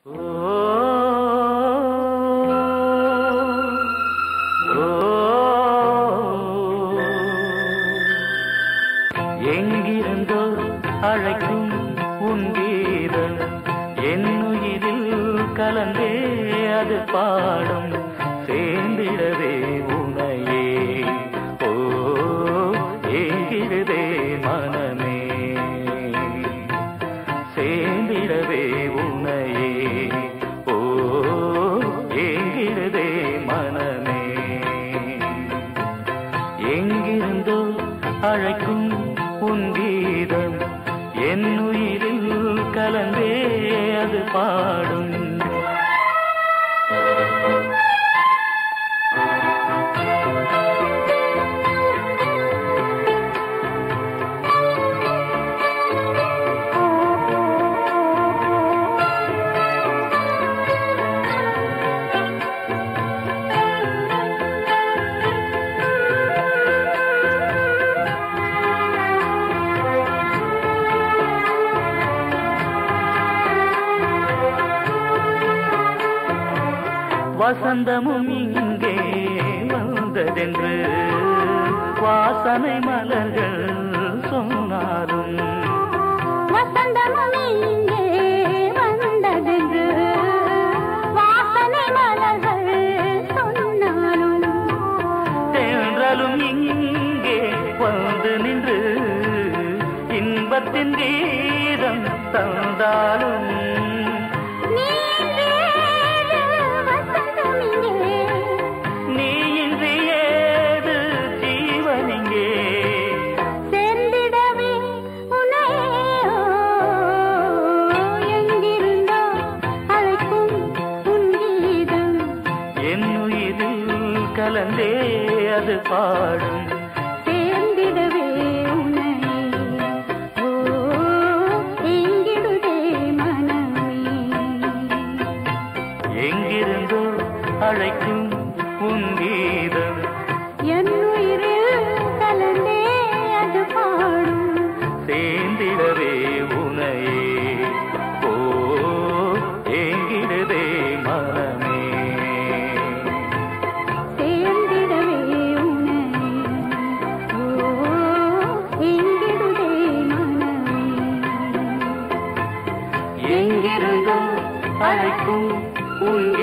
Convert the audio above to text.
எங்கிருந்தோ அழைக்கும் உன் கீதம் என்னுயிரில் கலந்தே அது பாடும் சேர்ந்திடவே உனையே ஓ ஏங்கிடுதே மனமே சேர்ந்திடவே உனையே ஓ ஏங்கிடுதே மனமே எங்கிருந்தோ அழைக்கும் உன் கீதம் என் உயிரில் கலந்தே அது பாடும் வசந்தமும் இங்கே வந்ததென்று வாசனை மலர்கள் சொன்னாலும் வசந்தமும் இங்கே வந்ததென்று வாசனை மலர்கள் சொன்னாலும் தென்றலும் இங்கே வந்து நின்று இன்பத்தின் கீதம் தந்தாலும் நீ இன்றேது வசந்தம் இங்கே நீ இன்றி ஏது ஜீவனிங்கே சேர்ந்திடவே உன்னையோ எங்கிருந்தோ அழைக்கும் உன் கீதம் என் உயிரில் கலந்தே அது பாடும் சேர்ந்திடவே உன்னை ஓ எங்கிடுதே மனமே எங்கிருந்தோ அழைக்கும் உன் கீதம் என் உயிரில் கலந்தே அது பாடும் சேர்ந்திடவே உனையே ஓ ஏங்கிடுதே மனமே சேர்ந்திடவே உன்னை ஓ எங்கிடுதே மனமே எங்கிருந்தோ அழைக்கும் உன்